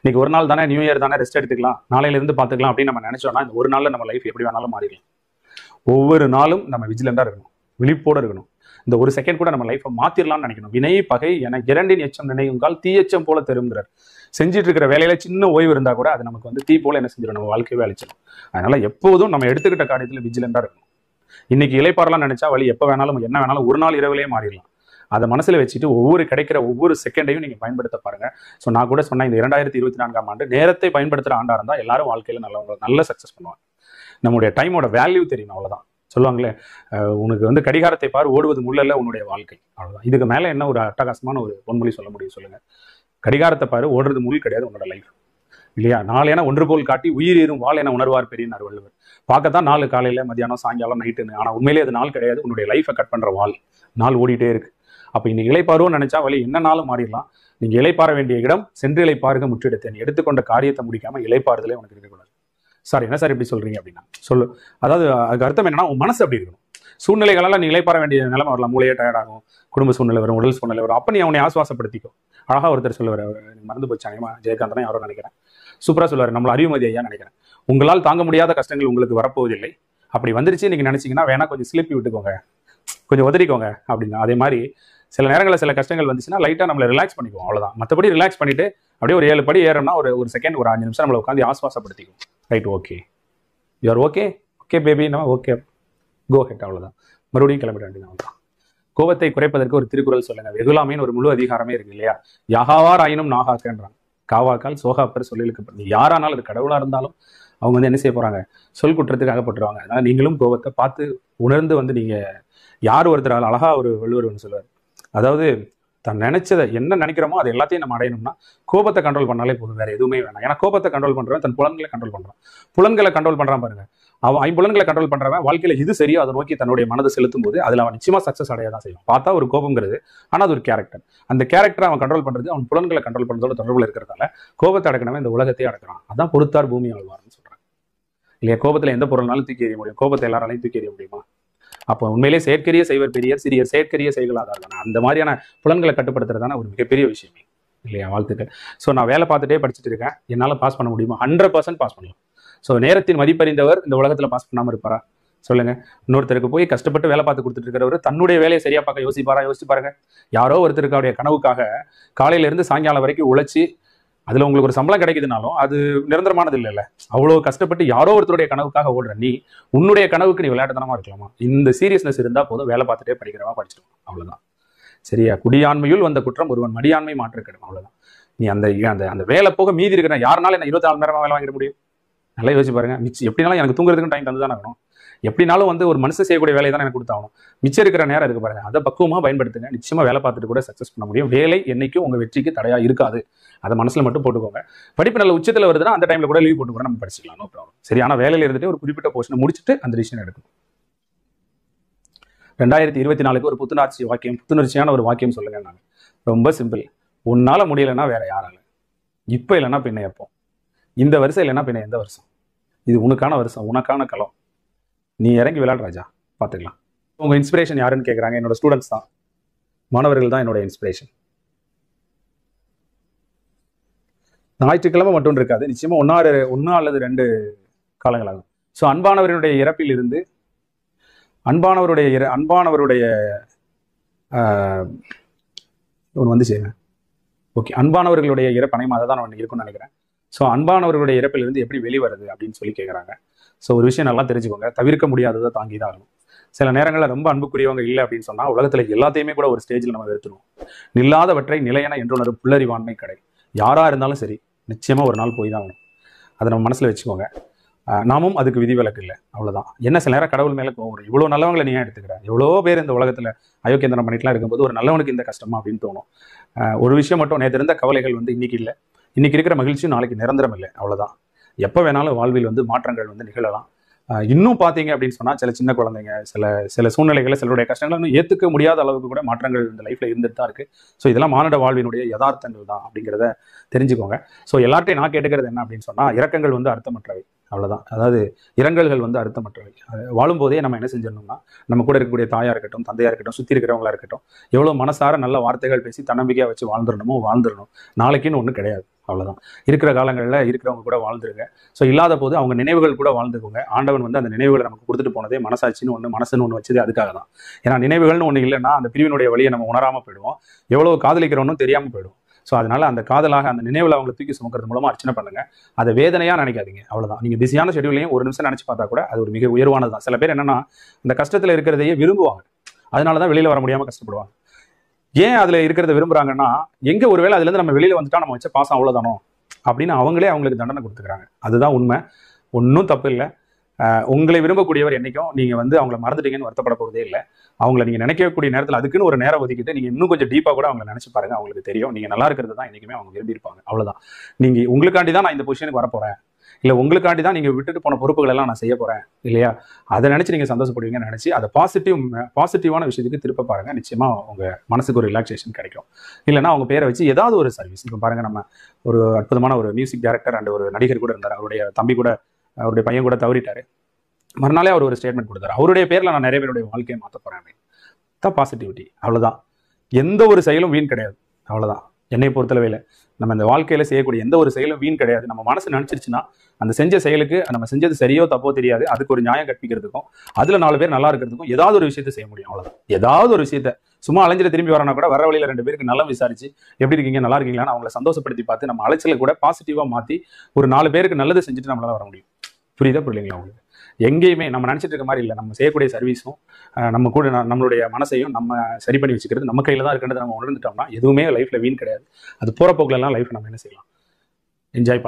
இன்னைக்கு ஒரு நாள் தானே நியூ இயர் தானே ரெஸ்ட் எடுத்துக்கலாம் நாளையில இருந்து பார்த்துக்கலாம் அப்படின்னு நம்ம நினைச்சோம்னா இந்த ஒரு நாள்ல நம்ம லைஃப் எப்படி வேணாலும் மாறிடலாம் ஒவ்வொரு நாளும் நம்ம விஜிலண்டா இருக்கணும் விழிப்போட இருக்கணும் இந்த ஒரு செகண்ட் கூட நம்ம லைஃப்பை மாத்திரலாம்னு நினைக்கணும் வினை பகை என இரண்டின் எச்சம் நினைவுங்கால் தீயச்சம் போல தெருங்கிறார் செஞ்சுட்டு இருக்கிற வேலையில சின்ன ஓய்வு இருந்தா கூட அது நமக்கு வந்து தீ போல என்ன செஞ்சிடும் நம்ம வாழ்க்கையவே அழிச்சிடும் அதனால எப்போதும் நம்ம எடுத்துக்கிட்ட காரியத்துல விஜிலண்டா இருக்கணும் இன்னைக்கு இலைப்பாறலாம் நினைச்சா வழி எப்போ வேணாலும் என்ன வேணாலும் ஒரு நாள் இரவிலே மாறிடலாம் அதை மனசுல வச்சுட்டு ஒவ்வொரு கிடைக்கிற ஒவ்வொரு செகண்டையும் நீங்க பயன்படுத்த பாருங்க ஸோ நான் கூட சொன்னேன் இந்த இரண்டாயிரத்தி இருபத்தி நான்காம் ஆண்டு நேரத்தை பயன்படுத்துற ஆண்டா இருந்தா எல்லாரும் வாழ்க்கையில நல்லவங்க நல்ல சக்சஸ் பண்ணுவாங்க நம்முடைய டைமோட வேல்யூ தெரியும் அவ்வளவுதான் சொல்லுவாங்களே அஹ் உனக்கு வந்து கடிகாரத்தை பார் ஓடுவது முள்ளல்ல உன்னுடைய வாழ்க்கை அவ்வளவுதான் இதுக்கு மேல என்ன ஒரு அட்டகாசமான ஒரு பொன்மொழி சொல்ல முடியும் சொல்லுங்க கடிகாரத்தை பாரு ஓடுறது முள் கிடையாது உன்னோட லைஃப் இல்லையா நாள் என ஒன்று போல் காட்டி உயிர் ஏறும் வாள் என உணர்வார் பெரியனார் வள்ளுவர் பார்க்கத்தான் நாலு காலையில மதியானம் சாயங்காலம் நைட்டுன்னு ஆனா உண்மையிலேயே அது நாள் கிடையாது உன்னுடைய லைஃபை கட் பண்ற வாள் நாள் ஓடிட்டே இருக்கு அப்ப இன்னைக்கு இலைப்பாருவோம் நினைச்சா வழி என்ன நாளும் மாறிடலாம் நீங்க இலைப்பாற வேண்டிய இடம் சென்று இலைப்பாருக முற்றிடத்தேன் எடுத்துக்கொண்ட காரியத்தை முடிக்காம இலைப்பாறுதலே உனக்கு இருக்கக்கூடாது சார் என்ன சார் இப்படி சொல்றீங்க அப்படின்னா சொல்லு அதாவது அதுக்கு அர்த்தம் என்னன்னா உன் மனசு அப்படி இருக்கணும் சூழ்நிலைகளால நீ இலைப்பாற வேண்டிய நிலைமை வரலாம் மூளையே டயர்ட் ஆகும் குடும்ப சூழ்நிலை வரும் உடல் சூழ்நிலை வரும் அப்ப நீ அவனை ஆசுவாசப்படுத்திக்கோ அழகா ஒருத்தர் சொல்லுவார் எனக்கு மறந்து போச்சாங்க ஜெயகாந்தனா யாரோ நினைக்கிறேன் சூப்பரா சொல்லுவார் நம்மள அறிவுமதி ஐயா நினைக்கிறேன் உங்களால் தாங்க முடியாத கஷ்டங்கள் உங்களுக்கு வரப்போவதில்லை அப்படி வந்துருச்சு நீங்க நினைச்சீங்கன்னா வேணா கொஞ்சம் ஸ்லிப்பி விட்டுக்கோங்க கொஞ்சம் உதறிக்கோங்க அப்படின்னா அதே மாதிரி சில நேரங்களில் சில கஷ்டங்கள் வந்துச்சுன்னா லைட்டாக நம்மளை ரிலாக்ஸ் பண்ணிக்குவோம் அவ்வளவுதான் மற்றபடி ரிலாக்ஸ் பண்ணிட்டு அப்படியே ஒரு ஏழு படி ஏறோம்னா ஒரு ஒரு செகண்ட் ஒரு அஞ்சு நிமிஷம் நம்மளை உட்காந்து ஆஸ்வாசப்படுத்திக்கும் right okay you are okay okay baby நம்ம ஓகே கோ ஹெட் அவ்வளவுதான் மறுபடியும் கிளம்பிட வேண்டியது அவ்வளவுதான் கோபத்தை குறைப்பதற்கு ஒரு திருக்குறள் சொல்லுங்க வெகுலாமின்னு ஒரு முழு அதிகாரமே இருக்கு இல்லையா யாகாவார் ஆயினும் நாகாக்கன்றாங்க காவாக்கால் சோகாப்பர் சொல்லிலுக்கு நீ யாரானாலும் அது கடவுளா இருந்தாலும் அவங்க வந்து என்ன செய்ய போறாங்க சொல் குற்றத்துக்கு அகப்பட்டுருவாங்க அதனால நீங்களும் கோபத்தை பார்த்து உணர்ந்து வந்து நீங்க யார் ஒருத்தர் அழகா ஒரு வள்ளுவர் ஒன்று சொல்லுவார் அதாவது தான் நினைச்சதை என்ன நினைக்கிறோமோ அது எல்லாத்தையும் நம்ம அடையணும்னா கோபத்தை கண்ட்ரோல் பண்ணாலே போதும் வேற எதுவுமே வேணாம் ஏன்னா கோபத்தை கண்ட்ரோல் பண்றவன் தன் புலன்களை கண்ட்ரோல் பண்றான் புலன்களை கண்ட்ரோல் பண்றான் பாருங்க அவன் ஐம்புலன்களை கண்ட்ரோல் பண்றவன் வாழ்க்கையில இது சரியோ அதை நோக்கி தன்னுடைய மனதை செலுத்தும் போது அதுல அவன் நிச்சயமா சக்சஸ் அடைய தான் செய்வான் பார்த்தா ஒரு கோபங்கிறது ஆனா அது ஒரு கேரக்டர் அந்த கேரக்டரை அவன் கண்ட்ரோல் பண்றது அவன் புலன்களை கண்ட்ரோல் பண்றதோட தொடர்புல இருக்கிறதால கோபத்தை அடக்கணவன் இந்த உலகத்தையே அடக்கிறான் அதான் பொறுத்தார் பூமி ஆழ்வார்னு சொல்றாங்க இல்லையா கோபத்துல எந்த பொருள்னாலும் தூக்கி எறிய முடியும் கோபத்தை எல்லாராலையும் தூக்கி எறிய முடியுமா அப்போ உண்மையிலே செயற்கரிய செய்வர் பெரியர் சிறியர் செயற்கரிய செய்களாதார் தானே அந்த மாதிரியான புலன்களை கட்டுப்படுத்துறதான ஒரு மிகப்பெரிய விஷயமே இல்லையா வாழ்த்துக்கள் ஸோ நான் வேலை பார்த்துட்டே படிச்சுட்டு இருக்கேன் என்னால் பாஸ் பண்ண முடியுமா ஹண்ட்ரட் பர்சன்ட் பாஸ் பண்ணலாம் ஸோ நேரத்தின் மதிப்பறிந்தவர் இந்த உலகத்தில் பாஸ் பண்ணாமல் இருப்பாரா சொல்லுங்க இன்னொருத்தருக்கு போய் கஷ்டப்பட்டு வேலை பார்த்து கொடுத்துட்டு இருக்கிறவர் தன்னுடைய வேலையை சரியா பார்க்க யோசிப்பாரா யோசிச்சு பாருங்க யாரோ ஒருத்தருக்கு அவருடைய கனவுக்காக காலையில இருந்து சாயங்காலம் வரைக்கும் உழைச்சி அதுல உங்களுக்கு ஒரு சம்பளம் கிடைக்குதுனாலும் அது நிரந்தரமானது இல்லைல்ல அவ்வளோ கஷ்டப்பட்டு யாரோ ஒருத்தருடைய கனவுக்காக ஓடுற நீ உன்னுடைய கனவுக்கு நீ விளையாட்டுத்தனமா இருக்கலாமா இந்த சீரியஸ்னஸ் இருந்தா போதும் வேலை பார்த்துட்டே படிக்கிறவா படிச்சிடும் அவ்வளவுதான் சரியா குடியாண்மையுள் வந்த குற்றம் ஒருவன் மடியாண்மை மாற்றுக்கிடும் அவ்வளவுதான் நீ அந்த அந்த அந்த வேலை போக மீதி இருக்கிற யாருனால என்ன இருபத்தி நாலு மணி நேரமா வேலை வாங்கிட முடியும் நல்லா யோசிச்சு பாருங்க மிச்சம் எப்படினாலும் எனக்கு தூங்குறதுக்கும் டைம் தந்து தான் ஆகணும் எப்படினாலும் வந்து ஒரு மனுஷன் செய்யக்கூடிய வேலையை தான் எனக்கு கொடுத்தாகணும் மிச்சம் இருக்கிற நேரம் இருக்கு பாருங்க அதை பக்குவமா பயன்படுத்துங்க நிச்சயமா வேலை பார்த்துட்டு கூட சக்சஸ் பண்ண முடியும் வேலை என்னைக்கும் உங்க வெற்றிக்கு தடையா இருக்காது அதை மனசுல மட்டும் போட்டுக்கோங்க படிப்பு நல்ல உச்சத்துல வருதுன்னா அந்த டைம்ல கூட லீவ் போட்டு கூட நம்ம படிச்சுக்கலாம் நோ ப்ராப்ளம் சரி ஆனா வேலையில இருந்துட்டு ஒரு குறிப்பிட்ட போர்ஷனை முடிச்சுட்டு அந்த டிசிஷன் எடுக்கணும் ரெண்டாயிரத்தி இருபத்தி நாலுக்கு ஒரு புத்துணர்ச்சி வாக்கியம் புத்துணர்ச்சியான ஒரு வாக்கியம் சொல்லுங்க நாங்க ரொம்ப சிம்பிள் உன்னால முடியலைன்னா வேற யாரால இப்ப இல்லைன்னா பின்ன எப்போ இந்த வருஷம் இல்லைன்னா பின்ன எந்த வருஷம் இது உனக்கான வருஷம் உனக்கான களம் நீ இறங்கி விளையாடு ராஜா பார்த்துக்கலாம் உங்க இன்ஸ்பிரேஷன் யாருன்னு கேட்குறாங்க என்னோட ஸ்டூடெண்ட்ஸ் தான் மாணவர்கள் தான் என்னோட இன்ஸ்பிரேஷன் ஞாயிற்றுக்கிழமை மட்டும் இருக்காது நிச்சயமா ஒன்னாறு ஒன்று அல்லது ரெண்டு காலங்களாகும் ஸோ அன்பானவருடைய இறப்பில் இருந்து அன்பானவருடைய இற அன்பானவருடைய ஒன்று வந்து செய்வேன் ஓகே அன்பானவர்களுடைய இறப்பு அனைமாக தான் ஒன்று இருக்கும்னு நினைக்கிறேன் ஸோ அன்பானவர்களுடைய இறப்பிலிருந்து எப்படி வெளிவருது அப்படின்னு சொல்லி கேட்குறாங்க ஸோ ஒரு விஷயம் நல்லா தெரிஞ்சுக்கோங்க தவிர்க்க முடியாததை தாங்கி தான் ஆகணும் சில நேரங்களில் ரொம்ப அன்புக்குரியவங்க இல்லை அப்படின்னு சொன்னால் உலகத்தில் எல்லாத்தையுமே கூட ஒரு ஸ்டேஜில் நம்ம வெறுத்துருவோம் நில்லாதவற்றை நிலையென என்றுணரும் புல்லறிவாண்மை கடை யாராக இருந்தாலும் சரி நிச்சயமாக ஒரு நாள் போய் தான் ஆகணும் அதை நம்ம மனசில் வச்சுக்கோங்க ஆஹ் நாமும் அதுக்கு விதிவிலக்கு இல்லை அவ்வளவுதான் என்ன சில நேரம் கடவுள் மேலே கோவம் வரும் இவ்வளோ நல்லவங்களை நீ ஏன் எடுத்துக்கிற எவ்வளோ பேர் இந்த உலகத்தில் அயோக்கியந்தனம் பண்ணிட்டுலாம் இருக்கும்போது ஒரு நல்லவனுக்கு இந்த கஷ்டமா அப்படின்னு தோணும் ஆஹ் ஒரு விஷயம் மட்டும் நேற்று இருந்த கவலைகள் வந்து இன்னைக்கு இல்லை இன்னைக்கு இருக்கிற மகிழ்ச்சியும் நாளைக்கு நிரந்தரம் இல்லை அவ்வளவுதான் எப்போ வேணாலும் வாழ்வில் வந்து மாற்றங்கள் வந்து நிகழலாம் ஆஹ் இன்னும் பார்த்தீங்க அப்படின்னு சொன்னால் சில சின்ன குழந்தைங்க சில சில சூழ்நிலைகளை சிலருடைய கஷ்டங்களை இன்னும் ஏற்றுக்க முடியாத அளவுக்கு கூட மாற்றங்கள் இந்த லைஃப்ல இருந்துட்டு தான் இருக்கு ஸோ இதெல்லாம் மானுட வாழ்வினுடைய யதார்த்தங்கள் தான் அப்படிங்கிறத தெரிஞ்சுக்கோங்க ஸோ எல்லார்ட்டையும் நான் கேட்டுக்கிறது என்ன அப்படின்னு சொன்னால் இறக்கங்கள் வந்து அர்த்தமற்றவை அவ்வளவுதான் அதாவது இரங்கல்கள் வந்து அர்த்தமற்றவை அது வாழும்போதே நம்ம என்ன செஞ்சிடணும்னா நம்ம கூட இருக்கக்கூடிய தாயா இருக்கட்டும் தந்தையா இருக்கட்டும் சுத்தி இருக்கிறவங்களா இருக்கட்டும் எவ்வளவு மனசார நல்ல வார்த்தைகள் பேசி தன்னம்பிக்கையா வச்சு வாழ்ந்துடணுமோ வாழ்ந்துடணும் நாளைக்குன்னு ஒண்ணு கிடையாது அவ்வளவுதான் இருக்கிற காலங்களில் இருக்கிறவங்க கூட வாழ்ந்துருங்க ஸோ இல்லாத போது அவங்க நினைவுகள் கூட வாழ்ந்துக்கோங்க ஆண்டவன் வந்து அந்த நினைவுகளை நமக்கு கொடுத்துட்டு போனதே மனசாட்சின்னு ஒன்று மனசுன்னு ஒன்று வச்சது அதுக்காக தான் ஏன்னா நினைவுகள்னு ஒன்று இல்லைன்னா அந்த பிரிவினுடைய வழியை நம்ம உணராம போயிடுவோம் எவ்வளவு காதலிக்கிறோன்னு தெரியாம போயிடும் ஸோ அதனால அந்த காதலாக அந்த நினைவுல அவங்களை தூக்கி சுமக்கிறது மூலமா அர்ச்சனை பண்ணுங்க அதை வேதனையா நினைக்காதீங்க அவ்வளவுதான் நீங்க பிஸியான ஷெடியூலையும் ஒரு நிமிஷம் நினைச்சு பார்த்தா கூட அது ஒரு மிக உயர்வானது தான் சில பேர் என்னன்னா இந்த கஷ்டத்துல இருக்கிறதையே விரும்புவாங்க அதனால தான் வெளியில வர முடியாம கஷ்டப்படுவாங்க ஏன் அதுல இருக்கிறத விரும்புறாங்கன்னா எங்க ஒருவேளை அதுல இருந்து நம்ம வெளியில வந்துட்டா நம்ம வச்ச பாசம் அவ்வளவுதானோ அப்படின்னு அவங்களே அவங்களுக்கு தண்டனை கொடுத்துக்கிறாங்க அதுதான் உண்மை ஒன்றும் தப்பு இல்லை உங்களை விரும்பக்கூடியவர் என்னைக்கும் நீங்க வந்து அவங்கள மறந்துட்டீங்கன்னு வருத்தப்பட போறதே இல்லை அவங்கள நீங்க நினைக்கக்கூடிய நேரத்தில் அதுக்குன்னு ஒரு நேரம் ஒதுக்கிட்டு நீங்க இன்னும் கொஞ்சம் டீப்பா கூட அவங்கள நினைச்சு பாருங்க அவங்களுக்கு தெரியும் நீங்க நல்லா இருக்கிறது தான் என்னைக்குமே அவங்க விரும்பி இருப்பாங்க அவ்வளவுதான் நீங்க உங்களுக்காண்டி தான் நான் இந்த பொசிஷனுக்கு வர போறேன் இல்ல உங்களுக்காண்டி தான் நீங்க விட்டுட்டு போன பொறுப்புகள் எல்லாம் நான் செய்ய போறேன் இல்லையா அதை நினைச்சு நீங்க சந்தோஷப்படுவீங்கன்னு நினைச்சு அதை பாசிட்டிவ் பாசிட்டிவான விஷயத்துக்கு திருப்ப பாருங்க நிச்சயமா உங்க மனசுக்கு ஒரு ரிலாக்ஸேஷன் கிடைக்கும் இல்லைன்னா அவங்க பேரை வச்சு ஏதாவது ஒரு சர்வீஸ் இப்போ பாருங்க நம்ம ஒரு அற்புதமான ஒரு மியூசிக் டைரக்டர் அண்ட் ஒரு நடிகர் கூட இருந்தார் அவருடைய தம்பி கூட அவருடைய பையன் கூட தவறிட்டாரு மறுநாளே அவர் ஒரு ஸ்டேட்மெண்ட் கொடுத்தாரு அவருடைய பேர்ல நான் நிறைய பேருடைய வாழ்க்கையை மாற்ற போறேன் அப்படின்னு தான் பாசிட்டிவிட்டி அவ்வளவுதான் எந்த ஒரு செயலும் வீண் கிடையாது அவ்வளவுதான் என்னை பொறுத்தளவையில் நம்ம இந்த வாழ்க்கையில செய்யக்கூடிய எந்த ஒரு செயலும் வீண் கிடையாது நம்ம மனசு நினைச்சிருச்சுன்னா அந்த செஞ்ச செயலுக்கு நம்ம செஞ்சது சரியோ தப்போ தெரியாது அதுக்கு ஒரு நியாயம் கற்பிக்கிறதுக்கும் அதுல நாலு பேர் நல்லா இருக்கிறதுக்கும் ஏதாவது ஒரு விஷயத்தை செய்ய முடியும் அவ்வளவுதான் ஏதாவது ஒரு விஷயத்த சும்மா அலைஞ்சிட்டு திரும்பி வரனா கூட வர வழியில ரெண்டு பேருக்கு நல்லா விசாரிச்சு எப்படி இருக்கீங்க நல்லா இருக்கீங்களான்னு அவங்கள சந்தோஷப்படுத்தி பார்த்து நம்ம அலைச்சலை கூட பாசிட்டிவா மாத்தி ஒரு நாலு பேருக்கு நல்லது செஞ்சுட்டு நம்மளால வர முடியும் புரியுதா புரியலைங்களா உங்களுக்கு எங்கேயுமே நம்ம நினைச்சிட்டு இருக்க மாதிரி இல்லை நம்ம செய்யக்கூடிய சர்வீஸும் நம்ம கூட ந- நம்மளுடைய மனசையும் நம்ம சரி பண்ணி வச்சுக்கிறது நம்ம கையில தான் இருக்குன்றது நம்ம உணர்ந்துட்டோம்னா எதுவுமே லைஃப்ல வீண் கிடையாது அது போற போக்குல எல்லாம் லைஃப் நம்ம என்ன செய்யலாம் என்ஜாய்